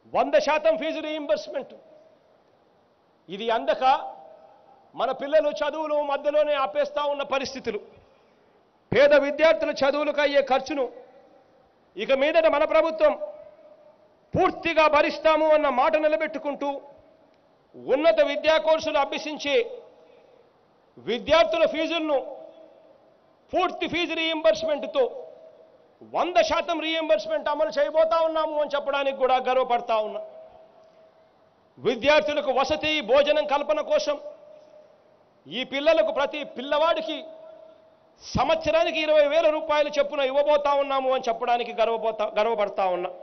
వంద శాతం fee reimbursement ఇది అందక మన పిల్లలు చదువులు మధ్యలోనే ఆపేస్తా ఉన్న పరిస్థితులు పేద విద్యార్థుల చదువులకు అయ్యే ఖర్చును ఇక మీదట మన ప్రభుత్వం పూర్తిగా భరిస్తాము అన్న మాట నిలబెట్టుకుంటూ ఉన్నత విద్యా కోర్సులు అభ్యసించే విద్యార్థుల ఫీజులను పూర్తి ఫీజు రీయింబర్స్మెంట్తో వంద శాతం రీయింబర్స్మెంట్ అమలు చేయబోతా ఉన్నాము అని చెప్పడానికి కూడా గర్వపడతా ఉన్నా విద్యార్థులకు వసతి భోజనం కల్పన కోసం ఈ పిల్లలకు ప్రతి పిల్లవాడికి సంవత్సరానికి ఇరవై వేల రూపాయలు చొప్పున ఇవ్వబోతా ఉన్నాము అని చెప్పడానికి గర్వపోతా గర్వపడతా ఉన్నా